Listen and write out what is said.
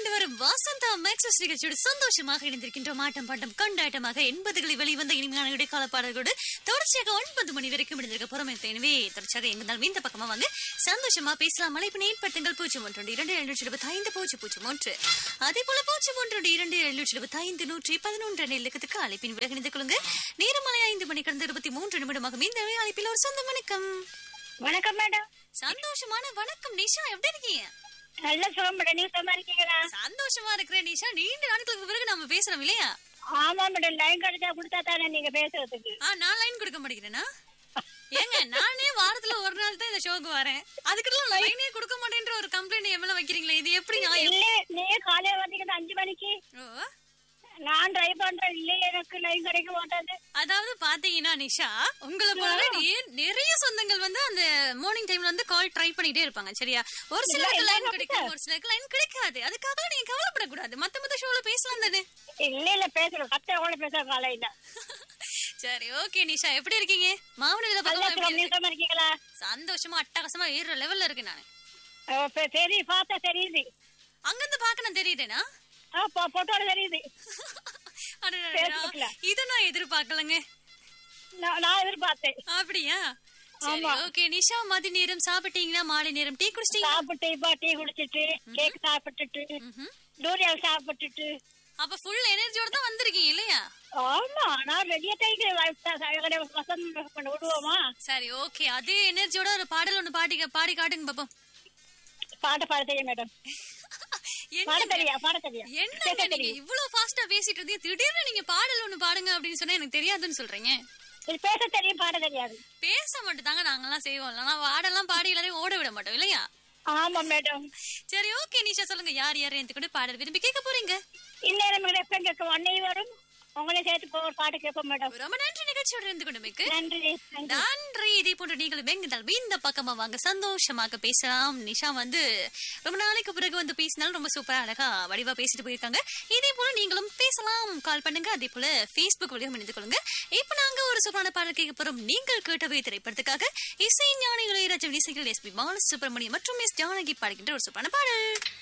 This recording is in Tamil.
கொண்டு வரும் வசந்தா மேக்ஸஸ் நிகழ்ச்சியோடு சந்தோஷமாக இணைந்திருக்கின்றோம் ஆட்டம் பாட்டம் கொண்டாட்டமாக எண்பதுகளில் வெளிவந்த இனிமையான இடைக்கால பாடல்களோடு தொடர்ச்சியாக ஒன்பது மணி வரைக்கும் இணைந்திருக்க போறோம் எனவே தொடர்ச்சியாக எங்கிருந்தாலும் இந்த பக்கமா வாங்க சந்தோஷமா பேசலாம் அழைப்பு ஏற்படுத்துங்கள் பூஜ்ஜியம் ஒன்று இரண்டு எழுநூற்றி இருபத்தி ஐந்து பூஜ்ஜியம் பூஜ்ஜியம் ஒன்று அதே போல பூஜ்ஜியம் ஒன்று இரண்டு எழுநூற்றி இருபத்தி ஐந்து நூற்றி பதினொன்று நெல்லுக்கத்துக்கு அழைப்பின் விட இணைந்து கொள்ளுங்க நேரமலை ஐந்து மணி கடந்த இருபத்தி மூன்று நிமிடமாக இந்த அழைப்பில் ஒரு சொந்த வணக்கம் வணக்கம் மேடம் சந்தோஷமான வணக்கம் நிஷா எப்படி இருக்கீங்க நல்ல சுகம் மேடம் நீங்க சும்மா இருக்கீங்களா சந்தோஷமா இருக்கிறேன் நிஷா நீண்ட நாட்களுக்கு பிறகு நம்ம பேசுறோம் இல்லையா ஆமா மேடம் லைன் கிடைச்சா கொடுத்தா தானே நீங்க பேசுறதுக்கு ஆ நான் லைன் கொடுக்க மாட்டேங்கிறேனா ஏங்க நானே வாரத்துல ஒரு நாள் தான் இந்த ஷோக்கு வரேன் அதுக்கெல்லாம் லைனே கொடுக்க மாட்டேன்ற ஒரு கம்ப்ளைண்ட் என் மேல வைக்கிறீங்களே இது எப்படி நியாயம் இல்ல நீங்க காலையில வந்தீங்கன்னா அஞ்சு மணிக்கு ஓ நான் ட்ரை பண்றேன் இல்ல எனக்கு லைன் கிடைக்க மாட்டாது அதாவது பாத்தீங்கன்னா நிஷா உங்களை போலவே நே- நிறைய சொந்தங்கள் வந்து அந்த மார்னிங் டைம்ல வந்து கால் ட்ரை பண்ணிட்டே இருப்பாங்க சரியா ஒரு சிலருக்கு லைன் கிடைக்கும் ஒரு சிலருக்கு லைன் கிடைக்காது அதுக்காக நீங்க கவலைப்படக்கூடாது மத்த மத்த ஷோல பேசலாம் தானே இல்ல இல்ல பேசுறோம் கத்த கூட பேசுற காலையில சரி ஓகே நிஷா எப்படி இருக்கீங்க மாவனவில நல்ல பக்கம் எப்படி சுகம் நீங்க இருக்கு? சும்மா இருக்கீங்களா சந்தோஷமா அட்டகாசமா ஏறுற லெவல்ல இருக்கு நானு அஹ் பெ- சரி பார்த்தா தெரியுது அங்கிருந்து பாக்கணும் தெரியுதேனா போட்டோட தெரியுது அடடடடா. Facebookல. இத நான் எதிர்பார்க்கலங்க நான் நான் எதிர்பார்த்தேன் அப்படியா சரி ஆமா. ஓகே நிஷா மதி நேரம் சாப்பிட்டீங்களா மாலை நேரம் டீ குடிச்சிட்டீங்களா சாப்பிட்டு இப்போ டீ குடிச்சிட்டு கேக் சாப்பிட்டுட்டு ம்ஹும். டூரியல் சாப்பிட்டுட்டு அப்ப ஃபுல் எனர்ஜியோட தான் வந்திருக்கீங்க இல்லையா ஆமா நான் ரெடியா தைக்கிறேன் வசந்தம் பண்ண விடுவோமா சரி ஓகே அதே எனர்ஜியோட ஒரு பாடல் ஒண்ணு பாடி பாடி காட்டுங்க பாப்போம் பாட்ட பாட தெரியும் மேடம் பாட என்னங்க தெரியா பாட தெரியா என்னங்க நீங்க இவ்வளவு ஃபாஸ்டா பேசிட்டு இருந்தீங்க திடீர்னு நீங்க பாடல் ஒண்ணு பாடுங்க அப்படின்னு சொன்னா எனக்கு தெரியாதுன்னு சொல்றீங்க இது பேச தெரியும் பாட தெரியாது பேச மட்டும் தாங்க நாங்கெல்லாம் செய்வோம் ஆனா பாடெல்லாம் பாடி எல்லாரையும் ஓட விட மாட்டோம் இல்லையா ஆமா மேடம் சரி ஓகே நிஷா சொல்லுங்க யார் யார் எனக்கு கூட பாடல் விரும்பி கேட்க போறீங்க இந்நேரம் எப்ப கேட்கும் அன்னைவரும் உங்களே சேர்த்து போ ஒரு பாட்டு கேட்போம் மேடம் ரொம்ப நன்றி நிகழ்ச்சியோட இருந்து கொண்டுமைக்கு நன்றி நன்றி நன்றி இதே போன்ற நீங்களும் எங்கிருந்தாலும் இந்த பக்கமா வாங்க சந்தோஷமாக பேசலாம் நிஷா வந்து ரொம்ப நாளைக்கு பிறகு வந்து பேசினாலும் ரொம்ப சூப்பரா அழகா வடிவா பேசிட்டு போயிருக்காங்க இதே போல நீங்களும் பேசலாம் கால் பண்ணுங்க அதே போல Facebook வழியும் இணைந்து கொள்ளுங்க இப்ப நாங்க ஒரு சூப்பரான பாடல் கேட்க போறோம் நீங்கள் கேட்டவை திரைப்படத்துக்காக இசை ஞானி இளையராஜா இசைகள் எஸ் பி பாலசுப்ரமணியம் மற்றும் எஸ் ஜானகி பாடுகின்ற ஒரு சூப்பரான பாடல்